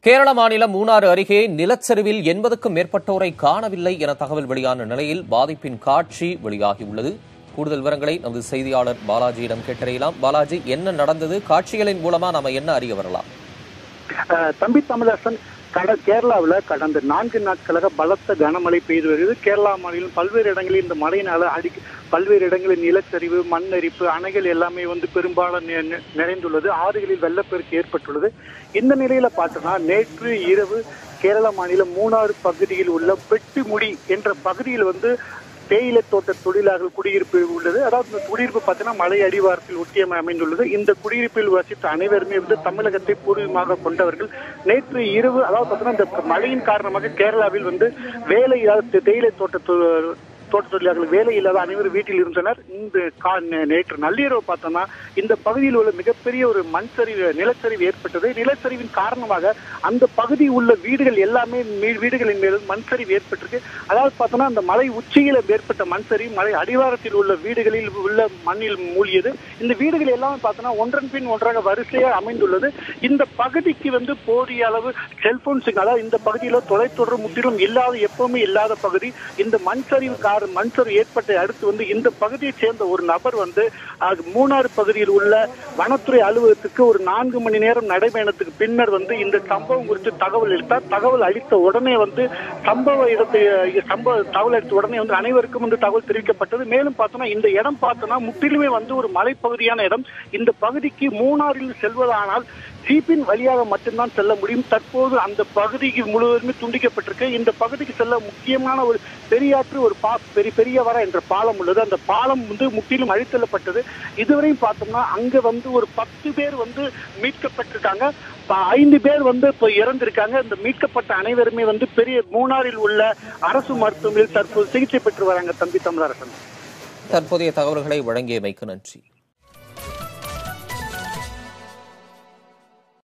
கேரள மாநிலம் மூணாறு அருகே நிலச்சரிவில் எண்பதுக்கும் மேற்பட்டோரை காணவில்லை என தகவல் வெளியான நிலையில் பாதிப்பின் காட்சி வெளியாகியுள்ளது கூடுதல் விவரங்களை நமது செய்தியாளர் பாலாஜியிடம் கேட்டறியலாம் பாலாஜி என்ன நடந்தது காட்சிகளின் மூலமா நாம என்ன அறிய வரலாம் அஹ் தம்பி தமிழரசன் கட கேரளாவில் கடந்த நான்கு நாட்களாக பலத்த கனமழை பெய்து வருகிறது கேரளா மாநிலம் பல்வேறு இடங்களில் இந்த மழையினால அடி பல்வேறு இடங்களில் நிலச்சரிவு மண் அரிப்பு அணைகள் எல்லாமே வந்து பெரும்பாலும் நி- நி- நிறைந்துள்ளது ஆறுகளில் வெள்ளப்பெருக்கு ஏற்பட்டுள்ளது இந்த நிலையில பார்த்தோம்னா நேற்று இரவு கேரள மாநிலம் மூணாறு பகுதியில் உள்ள பெட்டிமுடி என்ற பகுதியில் வந்து தேயிலை தோட்ட தொழிலாளர்கள் குடியிருப்பு உள்ளது அதாவது இந்த குடியிருப்பு பார்த்தீங்கன்னா மலை அடிவாரத்தில் ஒட்டியமை அமைந்துள்ளது இந்த குடியிருப்பில் வசித்த அனைவருமே வந்து தமிழகத்தை பூர்வீகமாக கொண்டவர்கள் நேற்று இரவு அதாவது பார்த்தீங்கன்னா இந்த மழையின் காரணமாக கேரளாவில் வந்து வேலை இல்லாத தேயிலை தோட்ட தொ- தோட்ட தொழிலாளர்கள் வேலை இல்லாத அனைவரும் வீட்டில் இருந்தனர் இந்த கா- நே- நேற்று நள்ளிரவு பார்த்தோம்னா இந்த பகுதியில் உள்ள மிகப்பெரிய ஒரு மண் சரிவு நிலச்சரிவு ஏற்பட்டது நிலச்சரிவின் காரணமாக அந்த பகுதியில் உள்ள வீடுகள் எல்லாமே மீ- வீடுகளின் மேலும் மண் சரிவு ஏற்பட்டிருக்கு அதாவது பார்த்தோம்னா அந்த மலை உச்சியில ஏற்பட்ட மண் சரிவு மலை அடிவாரத்தில் உள்ள வீடுகளில் உள்ள மண்ணில் மூழ்கியது இந்த வீடுகள் எல்லாமே பார்த்தோம்னா ஒன்றன் பின் ஒன்றாக வரிசையாக அமைந்துள்ளது இந்த பகுதிக்கு வந்து போதிய அளவு செல்போன் சிக்னல் அதாவது இந்த பகுதியில் தொலைத்தொடர் முற்றிலும் இல்லாத எப்பவுமே இல்லாத பகுதி இந்த மண் சரிவு கார மண் சரிவு ஏற்பட்ட அடுத்து வந்து இந்த பகுதியைச் சேர்ந்த ஒரு நபர் வந்து அஹ், மூணாறு பகுதியில் உள்ள வனத்துறை அலுவலகத்துக்கு ஒரு நான்கு மணி நேரம் நடைபயணத்துக்கு பின்னர் வந்து இந்த சம்பவம் குறித்து தகவல் அளித்தார் தகவல் அளித்த உடனே வந்து சம்பவ இடத்தை அஹ், சம்பவ தகவல் அளித்த உடனே வந்து அனைவருக்கும் வந்து தகவல் தெரிவிக்கப்பட்டது மேலும் பார்த்தோம்னா இந்த இடம் பார்த்தோம்னா முற்றிலுமே வந்து ஒரு மலைப்பகுதியான இடம் இந்த பகுதிக்கு மூணாறில் செல்வதானால் ஜீப்பின் வழியாக மட்டும்தான் செல்ல முடியும் தற்போது அந்த பகுதிக்கு முழுவதுமே துண்டிக்கப்பட்டிருக்கு இந்த பகுதிக்கு செல்ல முக்கியமான ஒரு பெரியாற்று ஒரு பா பெரிய பெரியவரா என்ற பாலம் உள்ளது அந்த பாலம் வந்து முற்றிலும் அழித்தள்ளப்பட்டது இதுவரையும் பார்த்தோம்னா அங்க வந்து ஒரு பத்து பேர் வந்து மீட்கப்பட்டிருக்காங்க ப- ஐந்து பேர் வந்து இப்போ இறந்திருக்காங்க இந்த மீட்கப்பட்ட அனைவருமே வந்து பெரிய மூணாறில் உள்ள அரசு மருத்துவமனையில் தற்போது சிகிச்சை பெற்று வராங்க தம்பி தமிழரசன் தற்போதைய தகவல்களை வழங்கியமைக்கு நன்றி